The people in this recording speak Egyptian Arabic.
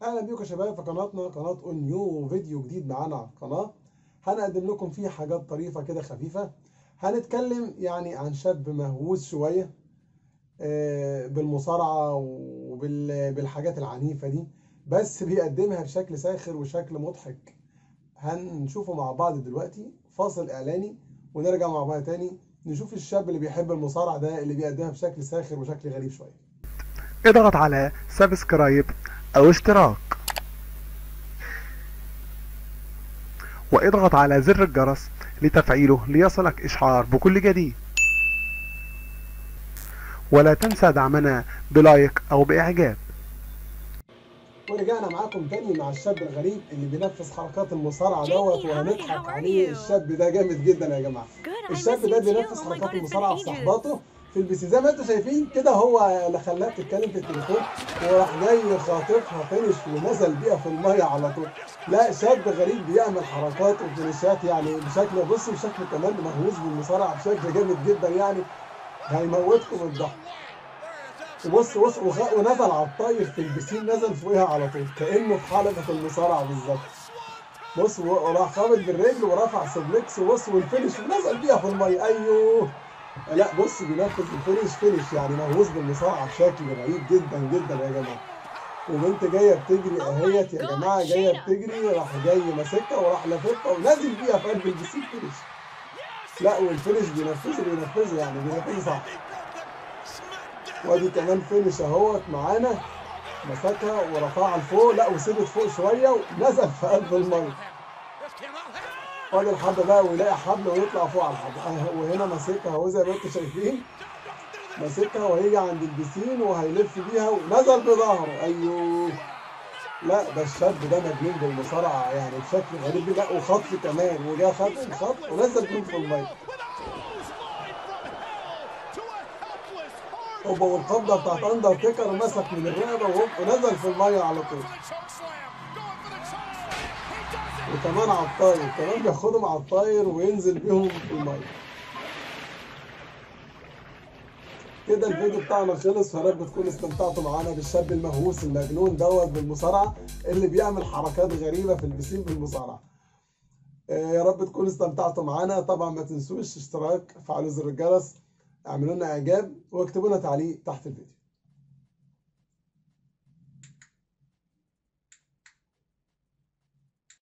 اهلا بيكم يا شباب في قناتنا قناه اون نيو فيديو جديد معانا على القناه هنقدم لكم فيه حاجات طريفه كده خفيفه هنتكلم يعني عن شاب مهووس شويه آه، بالمصارعه وبالحاجات العنيفه دي بس بيقدمها بشكل ساخر وشكل مضحك هنشوفه مع بعض دلوقتي فاصل اعلاني ونرجع مع بعض تاني نشوف الشاب اللي بيحب المصارعه ده اللي بيقدمها بشكل ساخر وشكل غريب شويه اضغط على سبسكرايب او اشتراك واضغط على زر الجرس لتفعيله ليصلك اشعار بكل جديد ولا تنسى دعمنا بلايك او باعجاب ورجعنا معاكم تاني مع الشاب الغريب اللي بينفذ حركات المصارعه دوت وهنضحك عليه الشاب ده جامد جدا يا جماعه الشاب ده بينفذ حركات المصارعه في صحباته في البي سي زي ما انتم شايفين كده هو اللي خلاها تتكلم في التليفون وراح جاي خاطفها فينش ونزل بيها في الميه على طول لا شاب غريب بيعمل حركات وفينشات يعني بشكل بص بشكل كمان مهووس بالمصارعه بشكل جامد جدا يعني هيموتكم الضحك وبص بص وخ... ونزل على الطاير في البسين نزل فوقها على طول كانه في حلقه المصارعه بالظبط بص وراح خابط بالرجل ورفع سبلكس وبص والفينش ونزل بيها في الميه ايوه لا بص بينفذ الفينش فينش يعني مهووس بالمصارعه بشكل رهيب جدا جدا يا جماعه وبنت جايه بتجري اهيت يا جماعه جايه بتجري راح جاي ماسكها وراح لاففها ونازل بيها في قلب البسين فينش لا والفينش بينفذه بينفذه يعني بينفذه صح وادي كمان فينش اهوت معانا مسكها ورفعها لفوق لا وسيبت فوق شويه ونزل في قلب الميه وادي الحبل بقى ويلاقي حبل ويطلع فوق على الحبل وهنا ماسكها اهو زي ما انتم شايفين ماسكها وهيجي عند البسين وهيلف بيها ونزل بظهره ايوه لا ده الشاب ده مجنون بالمصارعه يعني بشكل غريب لا وخطف كمان وجا خط الخط ونزل بيهم في الميه هوبا والقبضه بتاعت اندرتيكر مسك من الرقبه ونزل في الميه على طول وكمان على الطاير كمان بياخدهم على الطاير وينزل بيهم في الميه كده الفيديو بتاعنا خلص يا رب تكونوا استمتعتوا معانا بالشاب المهووس المجنون دوت بالمصارعه اللي بيعمل حركات غريبه في البسين بالمصارعه يا رب تكونوا استمتعتوا معانا طبعا ما تنسوش اشتراك فعلوا زر الجرس اعملوا لنا اعجاب واكتبوا لنا تعليق تحت الفيديو